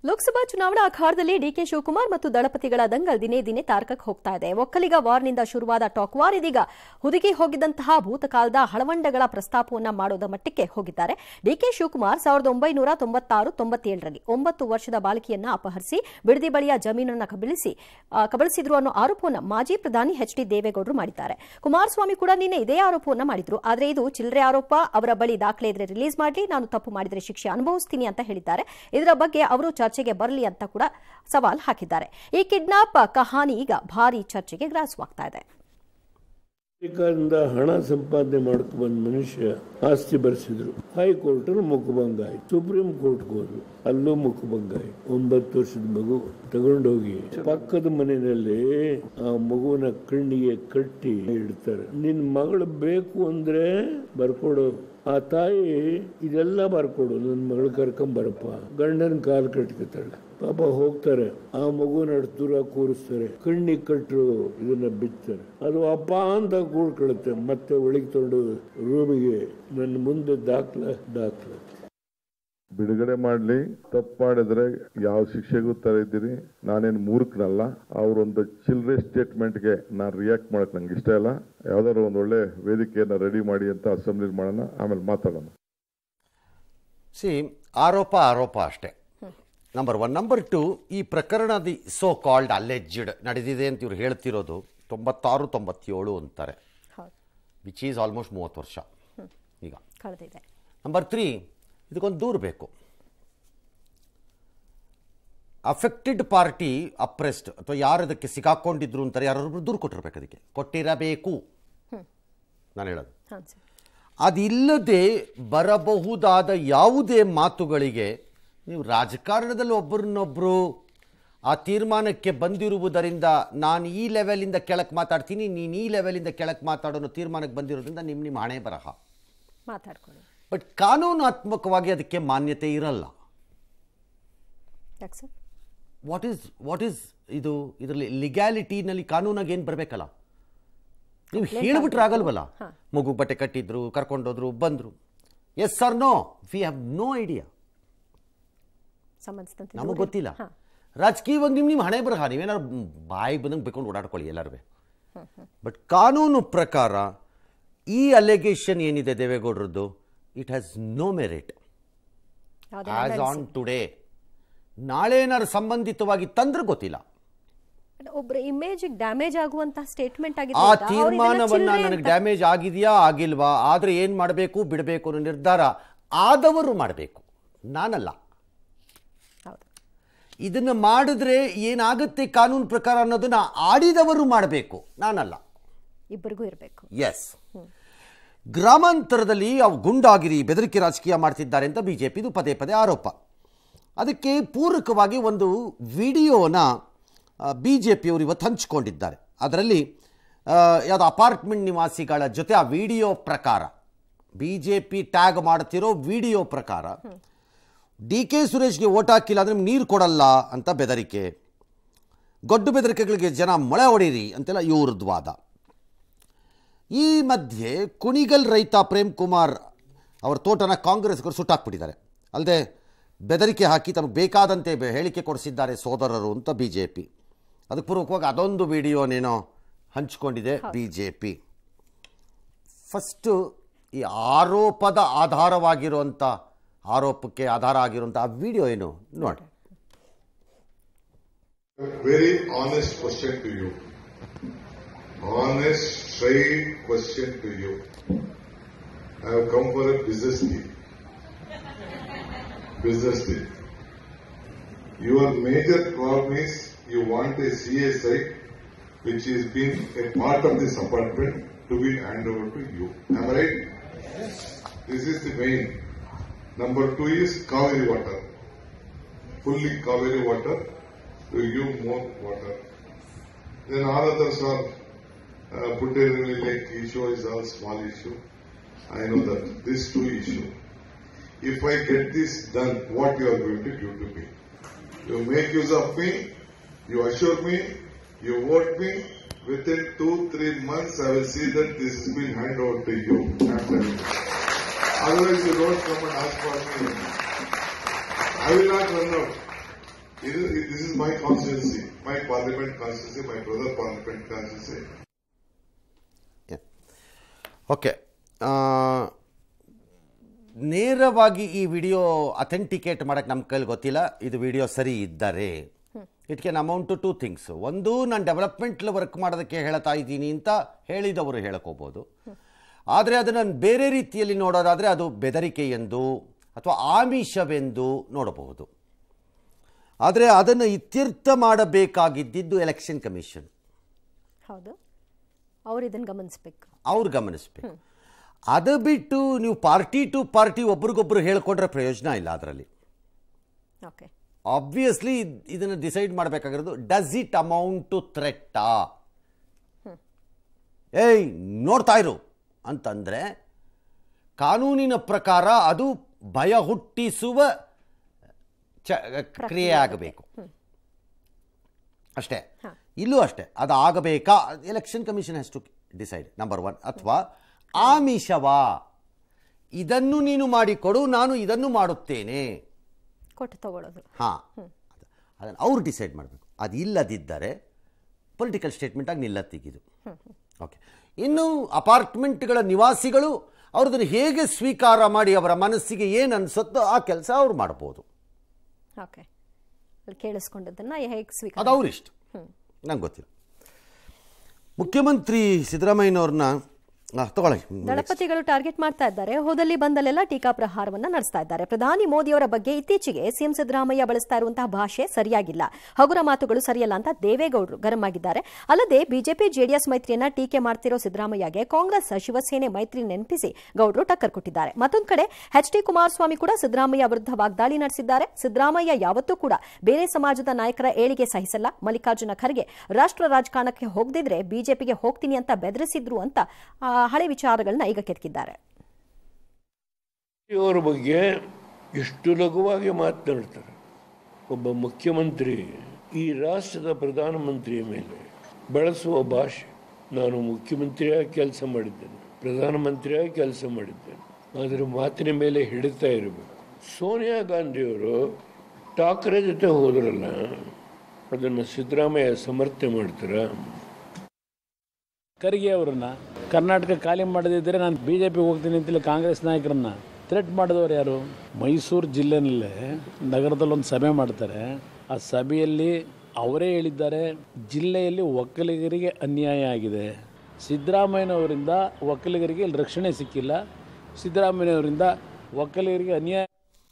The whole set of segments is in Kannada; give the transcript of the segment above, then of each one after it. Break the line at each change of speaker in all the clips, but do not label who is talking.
ಲೋಕಸಭಾ ಚುನಾವಣಾ ಅಖಾಡದಲ್ಲಿ ಡಿಕೆ ಶಿವಕುಮಾರ್ ಮತ್ತು ದಳಪತಿಗಳ ದಂಗಲ್ ದಿನೇ ದಿನೇ ತಾರಕಕ್ಕೆ ಹೋಗ್ತಾ ಇದೆ ಒಕ್ಕಲಿಗ ವಾರ್ನಿಂದ ಶುರುವಾದ ಟಾಕ್ ವಾರ್ ಇದೀಗ ಹುದುಗಿ ಹೋಗಿದ್ದಂತಹ ಭೂತಕಾಲದ ಹಳವಂಡಗಳ ಪ್ರಸ್ತಾಪವನ್ನ ಮಾಡೋದ ಮಟ್ಟಕ್ಕೆ ಹೋಗಿದ್ದಾರೆ ಡಿಕೆ ಶಿವಕುಮಾರ್ ಸಾವಿರದ ಒಂಬೈನೂರ ತೊಂಬತ್ತಾರು ತೊಂಬತ್ತೇಳರಲ್ಲಿ ಒಂಬತ್ತು ವರ್ಷದ ಬಾಲಕಿಯನ್ನ ಅಪಹರಿಸಿ ಬಿಡದಿ ಬಳಿಯ ಜಮೀನನ್ನ ಕಬಳಿಸಿ ಆ, ಕಬಳಿಸಿದ್ರು ಅನ್ನೋ ಆರೋಪವನ್ನ ಮಾಜಿ ಪ್ರಧಾನಿ ಎಚ್ ಡಿ ದೇವೇಗೌಡರು ಮಾಡಿದ್ದಾರೆ ಕುಮಾರಸ್ವಾಮಿ ಕೂಡ ನಿನ್ನೆ ಇದೇ ಆರೋಪವನ್ನ ಮಾಡಿದ್ರು ಆದರೆ ಇದು ಚಿಲ್ಲರೆ ಆರೋಪ ಅವರ ಬಳಿ ದಾಖಲೆ ಇದ್ರೆ ರಿಲೀಸ್ ಮಾಡಲಿ ನಾನು ತಪ್ಪು ಮಾಡಿದರೆ ಶಿಕ್ಷೆ ಅನುಭವಿಸ್ತೀನಿ ಅಂತ ಹೇಳಿದ್ದಾರೆ ಇದರ ಬಗ್ಗೆ ಅವರು ಚರ್ಚೆಗೆ ಬರಲಿ ಅಂತ ಕೂಡ ಸವಾಲ್ ಹಾಕಿದ್ದಾರೆ ಈ ಕಿಡ್ನಾಪ್ ಕಹಾನಿ ಈಗ ಭಾರಿ ಚರ್ಚೆಗೆ ಗ್ರಾಸವಾಗ್ತಾ ಇದೆ
ಅಮೆರಿಕದಿಂದ ಹಣ ಸಂಪಾದನೆ ಮಾಡ್ಕೊ ಬಂದ ಮನುಷ್ಯ ಆಸ್ತಿ ಬರೆಸಿದ್ರು ಹೈಕೋರ್ಟ್ ಮುಖಭಂಗ ಆಯ್ತು ಸುಪ್ರೀಂ ಕೋರ್ಟ್ಗೆ ಹೋದ್ರು ಅಲ್ಲೂ ಮುಖಭಂಗ ಆಯ್ತು ಒಂಬತ್ತು ವರ್ಷದ ಮಗು ತಗೊಂಡೋಗಿ ಪಕ್ಕದ ಮನೆಯಲ್ಲಿ ಆ ಮಗುವಿನ ಕಣ್ಣಿಗೆ ಕಟ್ಟಿ ಇಡ್ತಾರೆ ನಿನ್ ಮಗಳು ಬೇಕು ಅಂದ್ರೆ ಬರ್ಕೊಡು ಆ ತಾಯಿ ಇದೆಲ್ಲ ಬರ್ಕೊಡು ನನ್ನ ಮಗಳು ಕರ್ಕೊಂಡ್ ಬರಪ್ಪ ಗಂಡನ ಕಾಲು ಕಟ್ಕೊತಾಳೆ ಪಾಪ ಹೋಗ್ತಾರೆ ಆ ಮಗುನ ದೂರ ಕೂರಿಸ್ತಾರೆ ಕಣ್ಣಿಗೆ ಕಟ್ಟರು ಇದನ್ನ ಬಿಚ್ತಾರೆ ಅದು ಅಪ್ಪ ಅಂತ ಕೂಡ್ಕೊಳುತ್ತೆ ಮತ್ತೆ ಒಳಗೆ ತೊಗೊಂಡು ರೂಮಿಗೆ ನನ್ನ ಮುಂದೆ ದಾಖಲ ದಾಖಲೆ
ಬಿಡುಗಡೆ ಮಾಡಲಿ ತಪ್ಪು ಮಾಡಿದ್ರೆ ಯಾವ ಶಿಕ್ಷೆಗೂ ತರ ಇದ್ದೀರಿ ನಾನೇನು ಮೂರ್ಖನಲ್ಲ ಅವರೊಂದು ಚಿಲ್ಲರೆ ಸ್ಟೇಟ್ಮೆಂಟ್ಗೆ ನಾನು ರಿಯಾಕ್ಟ್ ಮಾಡಕ್ ನಂಗೆ ಇಷ್ಟ ಇಲ್ಲ ಯಾವ್ದಾದ್ರು ಒಂದು ಒಳ್ಳೆ ವೇದಿಕೆಯನ್ನ ರೆಡಿ ಮಾಡಿ ಅಂತ ಅಸೆಂಬ್ಲಿ ಮಾಡೋಣ ಆಮೇಲೆ ಮಾತಾಡೋಣ
ಸಿ ಆರೋಪ ಆರೋಪ ಅಷ್ಟೇ ನಂಬರ್ ಒನ್ ನಂಬರ್ ಟು ಈ ಪ್ರಕರಣದ ಸೋ ಕಾಲ್ಡ್ ಅಲೆಜ್ಡ್ ನಡೆದಿದೆ ಅಂತ ಇವ್ರು ಹೇಳ್ತಿರೋದು ತೊಂಬತ್ತಾರು ತೊಂಬತ್ತೇಳು ಅಂತಾರೆ
ಹೌದು
ವಿಚ್ ಈಸ್ ಆಲ್ಮೋಸ್ಟ್ ಮೂವತ್ತು ವರ್ಷ ಈಗ
ಕಳೆದಿದೆ
ನಂಬರ್ ತ್ರೀ ಇದಕ್ಕೊಂದು ದೂರು ಬೇಕು ಅಫೆಕ್ಟೆಡ್ ಪಾರ್ಟಿ ಅಪ್ರೆಸ್ಡ್ ಅಥವಾ ಯಾರು ಅದಕ್ಕೆ ಸಿಕ್ಕಾಕೊಂಡಿದ್ರು ಅಂತಾರೆ ಯಾರೊಬ್ರು ದೂರು ಕೊಟ್ಟಿರ್ಬೇಕು ಅದಕ್ಕೆ ಕೊಟ್ಟಿರಬೇಕು ನಾನು ಹೇಳೋದು
ಹಾಂ ಸರ್
ಅದಿಲ್ಲದೆ ಬರಬಹುದಾದ ಯಾವುದೇ ಮಾತುಗಳಿಗೆ ನೀವು ರಾಜಕಾರಣದಲ್ಲಿ ಒಬ್ಬರನ್ನೊಬ್ಬರು ಆ ತೀರ್ಮಾನಕ್ಕೆ ಬಂದಿರುವುದರಿಂದ ನಾನು ಈ ಲೆವೆಲಿಂದ ಕೆಳಕ್ಕೆ ಮಾತಾಡ್ತೀನಿ ನೀನು ಈ ಲೆವೆಲಿಂದ ಕೆಳಕ್ಕೆ ಮಾತಾಡೋ ಅನ್ನೋ ತೀರ್ಮಾನಕ್ಕೆ ಬಂದಿರೋದ್ರಿಂದ ನಿಮ್ಮ ನಿಮ್ಮ ಹಣೆ ಬರಹ
ಮಾತಾಡ್ಕೊಳ್ಳಿ
ಬಟ್ ಕಾನೂನಾತ್ಮಕವಾಗಿ ಅದಕ್ಕೆ ಮಾನ್ಯತೆ ಇರಲ್ಲ
ಯಾಕೆ sir
what is what is ಇದು ಇದರಲ್ಲಿ ಲಿಗ್ಯಾಲಿಟಿನಲ್ಲಿ ಕಾನೂನಾಗಿ ಏನು ಬರಬೇಕಲ್ಲ ನೀವು ಹೇಳಿಬಿಟ್ರೆ ಆಗಲ್ವಲ್ಲ
ಹಾ.
ಮಗು ಬಟ್ಟೆ ಕಟ್ಟಿದ್ರು ಕರ್ಕೊಂಡೋದ್ರು ಬಂದರು yes sir no we have no idea
ಸಂಬಂಧಿಸಿದಂತೆ
ನಮಗೆ
ದೂರು-
ಗೊತ್ತಿಲ್ಲ
ಹಾ.
ರಾಜಕೀಯವಾಗಿ ನಿಮ್ಮ ನಿಮ್ಮ ಹಣೆ ಬರಹ ನೀವೇನಾದ್ರು ಬಾಯಿಗೆ ಬಂದಂಗೆ ಬೇಕೊಂಡು ಓಡಾಡ್ಕೊಳ್ಳಿ ಎಲ್ಲರೂ ಬಟ್ ಕಾನೂನು ಪ್ರಕಾರ ಈ ಅಲಿಗೇಷನ್ ಏನಿದೆ ದೇವೇಗೌಡರದ್ದು ಇಟ್ ಹ್ಯಾಸ್ ನೋ ಮೆರಿಟ್
ಯಾವುದೇ
ಆಸ್
evidence
ಆನ್ ಟುಡೇ ನಾಳೆ ಏನಾದ್ರು ಸಂಬಂಧಿತವಾಗಿ ತಂದ್ರೆ ಗೊತ್ತಿಲ್ಲ
ಇಲ್ಲ. ಒಬ್ರ ಇಮೇಜ್ ಡ್ಯಾಮೇಜ್ ಆಗುವಂತಹ ಸ್ಟೇಟ್ಮೆಂಟ್ ಆಗಿದೆ
ಆ
ಅಂತ. ಅವ್ರು ಇದನ್ನ
ತೀರ್ಮಾನವನ್ನ
ಚಿಲ್ಲರೆ
ನನಗೆ
ಅಂತ-
ಡ್ಯಾಮೇಜ್ ಆಗಿದೆಯಾ ಆಗಿಲ್ವಾ ಆದ್ರೆ ಏನ್ ಮಾಡಬೇಕು ಬಿಡಬೇಕು ಅನ್ನೋ ನಿರ್ಧಾರ ಆದವರು ಮಾಡಬೇಕು ನಾನಲ್ಲ
ಹೌದು
ಇದನ್ನ ಮಾಡಿದ್ರೆ ಏನಾಗುತ್ತೆ ಕಾನೂನು ಪ್ರಕಾರ ಅನ್ನೋದನ್ನ ಆಡಿದವರು ಮಾಡಬೇಕು ನಾನಲ್ಲ
ಇಬ್ಬರಿಗೂ ಇರಬೇಕು
ಎಸ್ ಗ್ರಾಮಾಂತರದಲ್ಲಿ ಅವು ಗುಂಡಾಗಿರಿ ಬೆದರಿಕೆ ರಾಜಕೀಯ ಮಾಡ್ತಿದ್ದಾರೆ ಅಂತ ಬಿಜೆಪಿದು ಪದೇ ಪದೇ ಆರೋಪ ಅದಕ್ಕೆ ಪೂರಕವಾಗಿ ಒಂದು ವಿಡಿಯೋನ ಬಿ ಜೆ ಪಿಯವರು ಇವತ್ತು ಹಂಚಿಕೊಂಡಿದ್ದಾರೆ ಅದರಲ್ಲಿ ಯಾವುದೋ ಅಪಾರ್ಟ್ಮೆಂಟ್ ನಿವಾಸಿಗಳ ಜೊತೆ ಆ ವಿಡಿಯೋ ಪ್ರಕಾರ ಬಿ ಜೆ ಪಿ ಟ್ಯಾಗ್ ಮಾಡ್ತಿರೋ ವಿಡಿಯೋ ಪ್ರಕಾರ ಡಿ ಕೆ ಸುರೇಶ್ಗೆ ಓಟ್ ಹಾಕಿಲ್ಲ ಅಂದ್ರೆ ನೀರು ಕೊಡಲ್ಲ ಅಂತ ಬೆದರಿಕೆ ಗೊಡ್ಡು ಬೆದರಿಕೆಗಳಿಗೆ ಜನ ಮೊಳೆ ಹೊಡೀರಿ ಅಂತೆಲ್ಲ ಇವ್ರದ್ದು ವಾದ ಈ ಮಧ್ಯೆ ಕುಣಿಗಲ್ ರೈತ ಪ್ರೇಮ್ ಕುಮಾರ್ ಅವರ ತೋಟನ ಕಾಂಗ್ರೆಸ್ಗರು ಸುಟ್ಟಾಕ್ಬಿಟ್ಟಿದ್ದಾರೆ ಅಲ್ಲದೆ ಬೆದರಿಕೆ ಹಾಕಿ ತಮಗೆ ಬೇಕಾದಂತೆ ಬೆ- ಹೇಳಿಕೆ ಕೊಡಿಸಿದ್ದಾರೆ ಸೋದರರು ಅಂತ ಬಿ ಜೆ ಪಿ ಅದಕ್ಕೆ ಪೂರ್ವಕವಾಗಿ ಅದೊಂದು ವಿಡಿಯೋನೇನೋ ಹಂಚಿಕೊಂಡಿದೆ ಬಿ ಜೆ ಪಿ ಫಸ್ಟು ಈ ಆರೋಪದ ಆಧಾರವಾಗಿರುವಂಥ ಆರೋಪಕ್ಕೆ ಆಧಾರ ಆಗಿರುವಂಥ ಆ ವಿಡಿಯೋ ಏನು ನೋಡಿ
very honest question to you. Honest, straight question to you. I have come for a business deal. Business deal. Your major problem is you want a CA site which has been a part of this apartment to be handed over to you. Am I right? This is the main. Number two is Kaveri water. Fully Kaveri water to give more water. Then all others are uh, Putterili lake issue is all small issue. I know that. This two issue. If I get this done, what you are going to give to me? You make use of me, you assure me, you vote me, within two, three months I will see that this has been handed over to you. I am telling you. Otherwise you don't come and ask for me. I will not run out. this is my constituency, my parliament constituency, my brother parliament constituency.
Okay ನೇರವಾಗಿ ಈ ವಿಡಿಯೋ ಅಥೆಂಟಿಕೇಟ್ ಮಾಡೋಕ್ಕೆ ನಮ್ಮ ಕೈಲಿ ಗೊತ್ತಿಲ್ಲ ಇದು ವಿಡಿಯೋ ಸರಿ ಇದ್ದರೆ it can amount to two things ಒಂದು ನಾನು ಡೆವಲಪ್ಮೆಂಟ್ ವರ್ಕ್ ಮಾಡೋದಕ್ಕೆ ಹೇಳ್ತಾ ಇದ್ದೀನಿ ಅಂತ ಹೇಳಿದವರು ಹೇಳಕೋಬೋದು ಆದರೆ ಅದನ್ನು ನಾನು ಬೇರೆ ರೀತಿಯಲ್ಲಿ ನೋಡೋದಾದರೆ ಅದು ಬೆದರಿಕೆ ಎಂದು ಅಥವಾ ಆಮಿಷವೆಂದು ನೋಡಬಹುದು ಆದರೆ ಅದನ್ನು ಇತ್ಯರ್ಥ ಮಾಡಬೇಕಾಗಿದ್ದಿದ್ದು ಎಲೆಕ್ಷನ್ ಕಮಿಷನ್
ಹೌದು ಅವ್ರು ಇದನ್ನು ಗಮನಿಸ್ಬೇಕು
ಅವ್ರು ಗಮನಿಸ್ಬೇಕು ಅದು ಬಿಟ್ಟು ನೀವು ಪಾರ್ಟಿ ಟು ಪಾರ್ಟಿ ಒಬ್ರಿಗೊಬ್ರು ಹೇಳ್ಕೊಂಡ್ರೆ ಪ್ರಯೋಜನ ಇಲ್ಲ ಅದರಲ್ಲಿ
ಓಕೆ
ಆಬ್ವಿಯಸ್ಲಿ ಇದನ್ನು ಡಿಸೈಡ್ ಮಾಡಬೇಕಾಗಿರೋದು ಡಸ್ ಇಟ್ ಅಮೌಂಟ್ ಟು ಥ್ರೆಟ್ಟಾ ಏಯ್ ನೋಡ್ತಾ ಇರು ಅಂತಂದರೆ ಕಾನೂನಿನ ಪ್ರಕಾರ ಅದು ಭಯ ಹುಟ್ಟಿಸುವ ಚ ಕ್ರಿಯೆ ಆಗಬೇಕು ಅಷ್ಟೇ ಇಲ್ಲೂ ಅಷ್ಟೇ ಅದು ಆಗಬೇಕಾ election commission has to decide number one ಅಥವಾ ಆಮಿಷವಾ ಇದನ್ನು ನೀನು ಮಾಡಿಕೊಡು ನಾನು ಇದನ್ನು ಮಾಡುತ್ತೇನೆ
ಕೊಟ್ಟು ತಗೊಳ್ಳೋದು
ಹಾಂ ಅದನ್ನು ಅವ್ರು ಡಿಸೈಡ್ ಮಾಡಬೇಕು ಅದು ಇಲ್ಲದಿದ್ದರೆ ಪೊಲಿಟಿಕಲ್ ಸ್ಟೇಟ್ಮೆಂಟಾಗಿ ನಿಲ್ಲತ್ತಿಗಿದು ಓಕೆ ಇನ್ನು ಅಪಾರ್ಟ್ಮೆಂಟ್ಗಳ ನಿವಾಸಿಗಳು ಅವ್ರದನ್ನು ಹೇಗೆ ಸ್ವೀಕಾರ ಮಾಡಿ ಅವರ ಮನಸ್ಸಿಗೆ ಏನು ಅನಿಸುತ್ತೋ ಆ ಕೆಲಸ ಅವ್ರು ಮಾಡ್ಬೋದು
ಓಕೆ ಅಲ್ಲಿ ಕೇಳಿಸ್ಕೊಂಡದನ್ನ ಹೇಗೆ ಸ್ವೀಕಾರ
ಅದು ಅವ್ರಿಷ್ಟ ನಂಗೆ ಗೊತ್ತಿಲ್ಲ ಮುಖ್ಯಮಂತ್ರಿ ಸಿದ್ದರಾಮಯ್ಯನವ್ರನ್ನ ಆ, ತಗೊಳ್ಳಿ
ದಳಪತಿಗಳು ಟಾರ್ಗೆಟ್ ಮಾಡ್ತಾ ಇದ್ದಾರೆ ಹೋದಲ್ಲಿ ಬಂದಲ್ಲೆಲ್ಲ ಟೀಕಾ ಪ್ರಹಾರವನ್ನ ನಡೆಸ್ತಾ ಇದ್ದಾರೆ ಪ್ರಧಾನಿ ಮೋದಿಯವರ ಬಗ್ಗೆ ಇತ್ತೀಚೆಗೆ ಸಿಎಂ ಸಿದ್ದರಾಮಯ್ಯ ಬಳಸ್ತಾ ಇರುವಂತಹ ಭಾಷೆ ಸರಿಯಾಗಿಲ್ಲ ಹಗುರ ಮಾತುಗಳು ಸರಿಯಲ್ಲ ಅಂತ ದೇವೇಗೌಡರು ಗರಂ ಆಗಿದ್ದಾರೆ ಅಲ್ಲದೆ ಬಿಜೆಪಿ ಜೆಡಿಎಸ್ ಮೈತ್ರಿಯನ್ನ ಟೀಕೆ ಮಾಡ್ತಿರೋ ಸಿದ್ದರಾಮಯ್ಯಗೆ ಕಾಂಗ್ರೆಸ್ ಶಿವಸೇನೆ ಮೈತ್ರಿ ನೆನಪಿಸಿ ಗೌಡರು ಟಕ್ಕರ್ ಕೊಟ್ಟಿದ್ದಾರೆ ಮತ್ತೊಂದು ಕಡೆ ಎಚ್ ಡಿ ಕುಮಾರಸ್ವಾಮಿ ಕೂಡ ಸಿದ್ದರಾಮಯ್ಯ ವಿರುದ್ಧ ವಾಗ್ದಾಳಿ ನಡೆಸಿದ್ದಾರೆ ಸಿದ್ದರಾಮಯ್ಯ ಯಾವತ್ತೂ ಕೂಡ ಬೇರೆ ಸಮಾಜದ ನಾಯಕರ ಏಳಿಗೆ ಸಹಿಸಲ್ಲ ಮಲ್ಲಿಕಾರ್ಜುನ ಖರ್ಗೆ ರಾಷ್ಟ್ರ ರಾಜಕಾರಣಕ್ಕೆ ಹೋಗದಿದ್ರೆ ಬಿಜೆಪಿಗೆ ಹೋಗ್ತೀನಿ ಅಂತ ಬೆದರಿಸಿದ್ರು ಅಂತ ಆ, ಹಳೆ ವಿಚಾರಗಳನ್ನ ಈಗ ಕೆದಕಿದ್ದಾರೆ
ಅವರ ಬಗ್ಗೆ ಎಷ್ಟು ಲಘುವಾಗಿ ಮಾತನಾಡ್ತಾರೆ ಒಬ್ಬ ಮುಖ್ಯಮಂತ್ರಿ ಈ ರಾಷ್ಟ್ರದ ಪ್ರಧಾನಮಂತ್ರಿಯ ಮೇಲೆ ಬಳಸುವ ಭಾಷೆ ನಾನು ಮುಖ್ಯಮಂತ್ರಿಯಾಗಿ ಕೆಲಸ ಮಾಡಿದ್ದೇನೆ ಪ್ರಧಾನಮಂತ್ರಿಯಾಗಿ ಕೆಲಸ ಮಾಡಿದ್ದೇನೆ ಅದರ ಮಾತಿನ ಮೇಲೆ ಹಿಡಿತಾ ಇರಬೇಕು ಸೋನಿಯಾ ಗಾಂಧಿಯವರು ಠಾಕ್ರೆ ಜೊತೆ ಹೋದ್ರಲ್ಲ ಅದನ್ನು ಸಿದ್ದರಾಮಯ್ಯ ಸಮರ್ಥನೆ ಮಾಡ್ತಾರಾ
ಖರ್ಗೆ ಅವರನ್ನ ಕರ್ನಾಟಕ ಖಾಲಿ ಮಾಡದಿದ್ದರೆ ನಾನು ಬಿ ಜೆ ಪಿಗೆ ಹೋಗ್ತೀನಿ ಅಂತೇಳಿ ಕಾಂಗ್ರೆಸ್ ನಾಯಕರನ್ನ ಥ್ರೆಟ್ ಮಾಡಿದವರು ಯಾರು ಮೈಸೂರು ಜಿಲ್ಲೆನಲ್ಲೇ ನಗರದಲ್ಲಿ ಒಂದು ಸಭೆ ಮಾಡ್ತಾರೆ ಆ ಸಭೆಯಲ್ಲಿ ಅವರೇ ಹೇಳಿದ್ದಾರೆ ಜಿಲ್ಲೆಯಲ್ಲಿ ಒಕ್ಕಲಿಗರಿಗೆ ಅನ್ಯಾಯ ಆಗಿದೆ ಸಿದ್ದರಾಮಯ್ಯನವರಿಂದ ಒಕ್ಕಲಿಗರಿಗೆ ಇಲ್ಲಿ ರಕ್ಷಣೆ ಸಿಕ್ಕಿಲ್ಲ ಸಿದ್ದರಾಮಯ್ಯನವರಿಂದ ಒಕ್ಕಲಿಗರಿಗೆ ಅನ್ಯಾಯ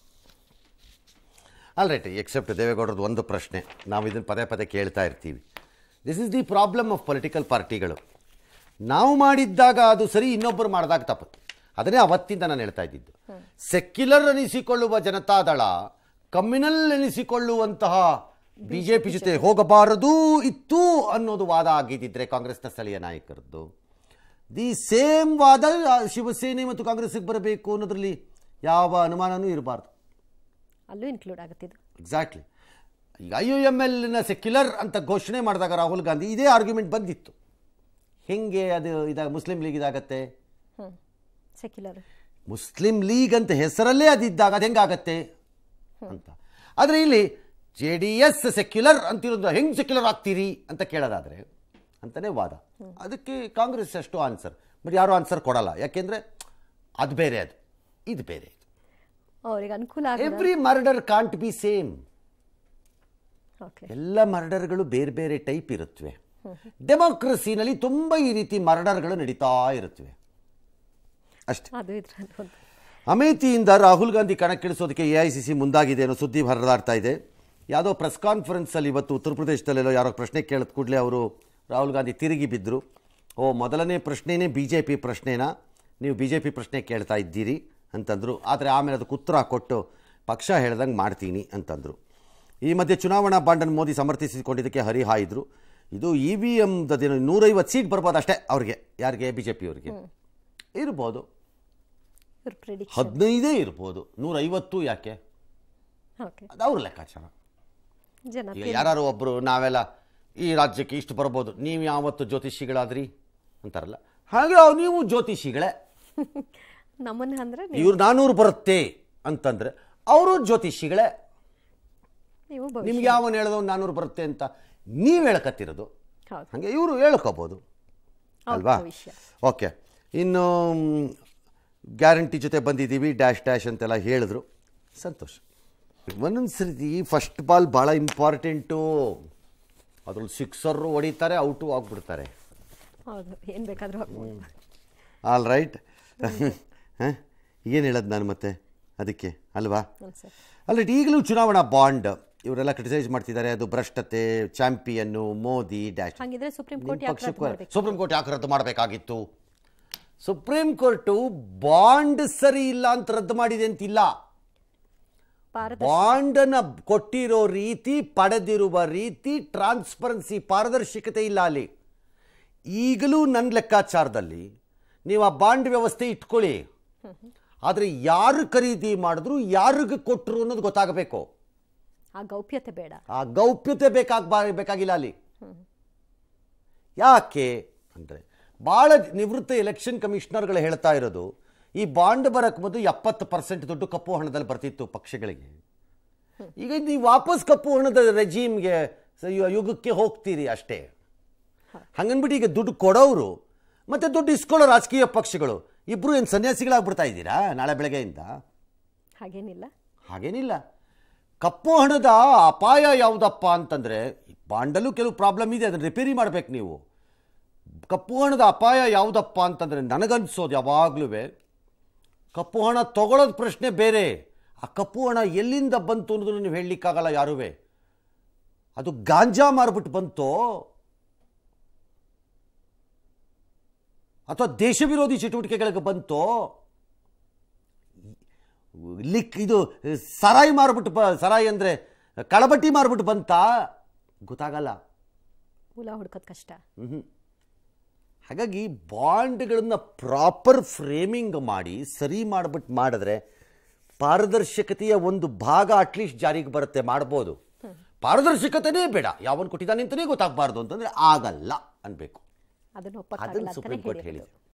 ಆಲ್ ರೈಟ್ ಎಕ್ಸೆಪ್ಟ್ ದೇವೇಗೌಡರದ್ದು ಒಂದು ಪ್ರಶ್ನೆ ನಾವು ಇದನ್ನು ಪದೇ ಪದೇ ಕೇಳ್ತಾ ಇರ್ತೀವಿ this is the problem of political ಪಾರ್ಟಿಗಳು ನಾವು ಮಾಡಿದ್ದಾಗ ಅದು ಸರಿ ಇನ್ನೊಬ್ಬರು ಮಾಡಿದಾಗ ತಪ್ಪು ಅದನ್ನೇ ಅವತ್ತಿಂದ ನಾನು ಹೇಳ್ತಾ ಇದ್ದಿದ್ದು ಸೆಕ್ಯುಲರ್ ಅನಿಸಿಕೊಳ್ಳುವ ಜನತಾದಳ ಕಮ್ಯುನಲ್ ಎನಿಸಿಕೊಳ್ಳುವಂತಹ ಬಿ ಜೆ ಪಿ ಜೊತೆ ಹೋಗಬಾರದು ಇತ್ತು ಅನ್ನೋದು ವಾದ ಆಗಿದ್ದಿದ್ರೆ ಕಾಂಗ್ರೆಸ್ನ ಸ್ಥಳೀಯ ನಾಯಕರದ್ದು ದಿ ಸೇಮ್ ವಾದ ಆ, ಶಿವಸೇನೆ ಮತ್ತು ಕಾಂಗ್ರೆಸ್ಗೆ ಬರಬೇಕು ಅನ್ನೋದ್ರಲ್ಲಿ ಯಾವ ಅನುಮಾನನೂ ಇರಬಾರ್ದು
ಅಲ್ಲೂ ಇನ್ಕ್ಲೂಡ್ ಆಗುತ್ತೆ ಇದು
ಎಕ್ಸಾಕ್ಟ್ಲಿ ಈಗ ಐ ಯು ಎಮ್ ಎಲ್ನ ಸೆಕ್ಯುಲರ್ ಅಂತ ಘೋಷಣೆ ಮಾಡಿದಾಗ ರಾಹುಲ್ ಗಾಂಧಿ ಇದೇ ಆರ್ಗ್ಯುಮೆಂಟ್ ಬಂದಿತ್ತು ಹೆಂಗೆ ಅದು ಇದಾಗ ಮುಸ್ಲಿಂ ಲೀಗ್ ಇದಾಗತ್ತೆ
ಹ್ಮ್ ಸೆಕ್ಯುಲರ್
ಮುಸ್ಲಿಂ ಲೀಗ್ ಅಂತ ಹೆಸರಲ್ಲೇ ಅದಿದ್ದಾಗ ಅದು ಹೆಂಗಾಗತ್ತೆ ಅಂತ ಆದರೆ ಇಲ್ಲಿ ಜೆ ಡಿ ಎಸ್ ಸೆಕ್ಯುಲರ್ ಅಂತಿರೋದು ಹೆಂಗೆ ಸೆಕ್ಯುಲರ್ ಆಗ್ತೀರಿ ಅಂತ ಕೇಳೋದಾದರೆ ಅಂತಲೇ ವಾದ ಅದಕ್ಕೆ ಕಾಂಗ್ರೆಸ್ ಅಷ್ಟು ಆನ್ಸರ್ ಬಟ್ ಯಾರೂ ಆನ್ಸರ್ ಕೊಡಲ್ಲ ಯಾಕೆಂದರೆ ಅದು ಬೇರೆ ಅದು ಇದು ಬೇರೆ ಇದು
ಅವ್ರಿಗೆ ಅನುಕೂಲ ಆಗ
every murder can't be same
okay
ಎಲ್ಲ ಮರ್ಡರ್ಗಳು ಬೇರೆ ಬೇರೆ ಟೈಪ್ ಇರುತ್ತವೆ ಡೆಮೋಕ್ರಸಿನಲ್ಲಿ ತುಂಬ ಈ ರೀತಿ ಮರ್ಡರ್ಗಳು ನಡೀತಾ ಇರುತ್ತವೆ ಅಷ್ಟೇ
ಅದು ಇದ್ರಲ್ಲಿ ಒಂದು
ಅಮೇಥಿಯಿಂದ ರಾಹುಲ್ ಗಾಂಧಿ ಕಣಕ್ಕಿಳಿಸೋದಕ್ಕೆ ಎ ಐ ಸಿ ಸಿ ಮುಂದಾಗಿದೆ ಅನ್ನೋ ಸುದ್ದಿ ಹರಿದಾಡ್ತಾ ಇದೆ ಯಾವುದೋ ಪ್ರೆಸ್ ಕಾನ್ಫರೆನ್ಸಲ್ಲಿ ಇವತ್ತು ಉತ್ತರ ಪ್ರದೇಶದಲ್ಲೆಲ್ಲೋ ಯಾರೋ ಪ್ರಶ್ನೆ ಕೇಳಿದ ಕೂಡಲೇ ಅವರು ರಾಹುಲ್ ಗಾಂಧಿ ತಿರುಗಿ ಬಿದ್ದರು ಓ ಮೊದಲನೇ ಪ್ರಶ್ನೆನೇ ಬಿ ಜೆ ಪಿ ಪ್ರಶ್ನೆನಾ ನೀವು ಬಿ ಜೆ ಪಿ ಪ್ರಶ್ನೆ ಕೇಳ್ತಾ ಇದ್ದೀರಿ ಅಂತಂದರು ಆದರೆ ಆಮೇಲೆ ಅದಕ್ಕೆ ಉತ್ತರ ಕೊಟ್ಟು ಪಕ್ಷ ಹೇಳ್ದಂಗೆ ಮಾಡ್ತೀನಿ ಅಂತಂದರು ಈ ಮಧ್ಯೆ ಚುನಾವಣಾ ಬಾಂಡನ್ನು ಮೋದಿ ಸಮರ್ಥಿಸಿಕೊಂಡಿದ್ದಕ್ಕೆ ಹರಿಹಾಯಿದ್ರು ಇದು ಇ ವಿ ಎಮ್ದೇನು ನೂರೈವತ್ತು ಸೀಟ್ ಬರ್ಬೋದು ಅಷ್ಟೇ ಅವ್ರಿಗೆ ಯಾರಿಗೆ ಬಿ ಜೆ ಪಿಯವ್ರಿಗೆ ಇರ್ಬೋದು
ಇವ್ರ ಪ್ರಿಡಿಕ್ಷನ್
ಹದಿನೈದೇ ಇರ್ಬೋದು ನೂರೈವತ್ತು ಯಾಕೆ
ಓಕೆ
ಅದು ಅವ್ರ ಲೆಕ್ಕಾಚಾರ
ಜನ
ಈಗ ಯಾರು ಒಬ್ಬರು ನಾವೆಲ್ಲ ಈ ರಾಜ್ಯಕ್ಕೆ ಇಷ್ಟು ಬರ್ಬೋದು ನೀವು ಯಾವತ್ತು ಜ್ಯೋತಿಷಿಗಳಾದ್ರಿ ಅಂತಾರಲ್ಲ ಹಾಗೆ ಅವ್ ನೀವು ಜ್ಯೋತಿಷಿಗಳೇ
ನಮ್ಮನ್ನ ಅಂದ್ರೆ
ಇವ್ರು ನಾನೂರು ಬರುತ್ತೆ ಅಂತಂದ್ರೆ ಅವರು ಜ್ಯೋತಿಷಿಗಳೇ
ನೀವು ಭವಿಷ್ಯ
ನಿಮ್ಗೆ ಯಾವನ್ ಹೇಳ್ದವ್ ನಾನ್ನೂರು ಬರುತ್ತೆ ಅಂತ ನೀವು ಹೇಳ್ಕತ್ತಿರೋದು
ಹೌದು
ಹಾಗೆ ಇವರು ಹೇಳ್ಕೋಬೋದು
ಹೌದು,
ಅಲ್ವಾ
ಭವಿಷ್ಯ
ಓಕೆ ಇನ್ನು ಗ್ಯಾರಂಟಿ ಜೊತೆ ಬಂದಿದ್ದೀವಿ ಡ್ಯಾಶ್ ಡ್ಯಾಶ್ ಅಂತೆಲ್ಲ ಹೇಳಿದ್ರು ಸಂತೋಷ ಒಂದೊಂದು ಸರಿ ಫಸ್ಟ್ ಬಾಲ್ ಭಾಳ ಇಂಪಾರ್ಟೆಂಟು ಅದ್ರಲ್ಲಿ ಸಿಕ್ಸರು ಹೊಡಿತಾರೆ ಔಟು ಆಗ್ಬಿಡ್ತಾರೆ
ಹೌದು ಏನ್ ಬೇಕಾದ್ರೂ ಹಾಕ್ಬೋದು
ಆಲ್ ರೈಟ್ ಏನು ಹೇಳೋದು ನಾನು ಮತ್ತೆ ಅದಕ್ಕೆ ಅಲ್ವಾ
ಹ್ಮ್ ಸರ್
ಅಲ್ಲ ಈಗಲೂ ಚುನಾವಣಾ ಬಾಂಡ್ ಇವರೆಲ್ಲ ಕ್ರಿಟಿಸೈಸ್ ಮಾಡ್ತಿದ್ದಾರೆ ಅದು ಭ್ರಷ್ಟತೆ ಚಾಂಪಿಯನ್ನು ಮೋದಿ ಡ್ಯಾಶ್
ಹಂಗಿದ್ರೆ ಸುಪ್ರೀಂ
ನಿಮ್ಮ
ಕೋರ್ಟ್ ಯಾಕೆ ರದ್ದು
ಪಕ್ಷಕ್ಕೂ
ಮಾಡ್ಬೇಕು
ಸುಪ್ರೀಂ ಕೋರ್ಟ್ ಯಾಕೆ ರದ್ದು ಮಾಡಬೇಕಾಗಿತ್ತು ಸುಪ್ರೀಂ ಕೋರ್ಟು ಬಾಂಡ್ ಸರಿ ಇಲ್ಲ ಅಂತ ರದ್ದು ಮಾಡಿದೆ ಅಂತಿಲ್ಲ
ಪಾರದರ್ಶಿ
ಬಾಂಡನ್ನ ಕೊಟ್ಟಿರೋ ರೀತಿ ಪಡೆದಿರುವ ರೀತಿ ಟ್ರಾನ್ಸ್ಪರೆನ್ಸಿ ಪಾರದರ್ಶಕತೆ ಇಲ್ಲ ಅಲ್ಲಿ ಈಗಲೂ ನನ್ನ ಲೆಕ್ಕಾಚಾರದಲ್ಲಿ ನೀವು ಆ ಬಾಂಡ್ ವ್ಯವಸ್ಥೆ ಇಟ್ಕೊಳ್ಳಿ ಆದರೆ ಯಾರು ಖರೀದಿ ಮಾಡಿದ್ರು ಯಾರಿಗೆ ಕೊಟ್ಟರು ಅನ್ನೋದು ಗೊತ್ತಾಗಬೇಕು
ಆ ಗೌಪ್ಯತೆ ಬೇಡ
ಆ ಗೌಪ್ಯತೆ ಬೇಕಾಗ ಬೇಕಾಗಿಲ್ಲ ಅಲ್ಲಿ ಯಾಕೆ ಅಂದರೆ ಭಾಳ ನಿವೃತ್ತ ಎಲೆಕ್ಷನ್ ಕಮಿಷನರ್ಗಳು ಹೇಳ್ತಾ ಇರೋದು ಈ ಬಾಂಡ್ ಬರಕ್ಕೆ ಮೊದಲು ಎಪ್ಪತ್ತು ಪರ್ಸೆಂಟ್ ದುಡ್ಡು ಕಪ್ಪು ಹಣದಲ್ಲಿ ಬರ್ತಿತ್ತು ಪಕ್ಷಗಳಿಗೆ ಈಗ ನೀವು ವಾಪಸ್ ಕಪ್ಪು ಹಣದ ರೆಜೀಮ್ಗೆ ಸ- ಯು- ಯುಗಕ್ಕೆ ಹೋಗ್ತೀರಿ ಅಷ್ಟೇ ಹಂಗನ್ಬಿಟ್ಟು ಈಗ ದುಡ್ಡು ಕೊಡೋರು ಮತ್ತೆ ದುಡ್ಡು ಇಸ್ಕೊಳ್ಳೋ ರಾಜಕೀಯ ಪಕ್ಷಗಳು ಇಬ್ಬರು ಏನು ಸನ್ಯಾಸಿಗಳಾಗ್ಬಿಡ್ತಾ ಇದ್ದೀರಾ ನಾಳೆ ಬೆಳಗ್ಗೆಯಿಂದ
ಹಾಗೇನಿಲ್ಲ
ಹಾಗೇನಿಲ್ಲ ಕಪ್ಪು ಹಣದ ಅಪಾಯ ಯಾವುದಪ್ಪ ಅಂತಂದರೆ ಬಾಂಡಲ್ಲೂ ಕೆಲವು ಪ್ರಾಬ್ಲಮ್ ಇದೆ ಅದನ್ನು ರಿಪೇರಿ ಮಾಡಬೇಕು ನೀವು ಕಪ್ಪು ಹಣದ ಅಪಾಯ ಯಾವುದಪ್ಪ ಅಂತಂದರೆ ನನಗನ್ಸೋದು ಯಾವಾಗಲೂ ಕಪ್ಪು ಹಣ ತಗೊಳ್ಳೋದು ಪ್ರಶ್ನೆ ಬೇರೆ ಆ ಕಪ್ಪು ಹಣ ಎಲ್ಲಿಂದ ಬಂತು ಅನ್ನೋದನ್ನು ನೀವು ಹೇಳಲಿಕ್ಕಾಗಲ್ಲ ಯಾರೂ ಅದು ಗಾಂಜಾ ಮಾರ್ಬಿಟ್ಟು ಬಂತೋ ಅಥವಾ ದೇಶ ವಿರೋಧಿ ಚಟುವಟಿಕೆಗಳಿಗೆ ಬಂತೋ ಲಿಕ್ ಇದು ಸರಾಯಿ ಮಾರ್ಬಿಟ್ಟು ಬ ಸರಾಯಿ ಅಂದರೆ ಕಳಬಟ್ಟಿ ಮಾರ್ಬಿಟ್ಟು ಬಂತಾ ಗೊತ್ತಾಗಲ್ಲ
ಮೂಲ ಹುಡ್ಕೋದ್ ಕಷ್ಟ
ಮ್ಹೂ. ಹಾಗಾಗಿ ಬಾಂಡ್ಗಳನ್ನು ಪ್ರಾಪರ್ ಫ್ರೇಮಿಂಗ್ ಮಾಡಿ ಸರಿ ಮಾಡಿಬಿಟ್ಟು ಮಾಡಿದ್ರೆ ಪಾರದರ್ಶಕತೆಯ ಒಂದು ಭಾಗ ಅಟ್ಲೀಸ್ಟ್ ಜಾರಿಗೆ ಬರುತ್ತೆ ಮಾಡ್ಬೋದು ಪಾರದರ್ಶಕತೆನೇ ಬೇಡ ಯಾವನ್ ಕೊಟ್ಟಿದ್ದಾನೆ ಅಂತಲೇ ಗೊತ್ತಾಗಬಾರ್ದು ಅಂತಂದರೆ ಆಗಲ್ಲ ಅನ್ಬೇಕು
ಅದನ್ನ
ಅದನ್ನು
ಒಪ್ಪಕ್ಕಾಗಲ್ಲ
ಸುಪ್ರೀಂ
ಅಂತಾನೆ
ಕೋರ್ಟ್
ಹೇಳಿರೋದು
ಹೇಳಿದೆ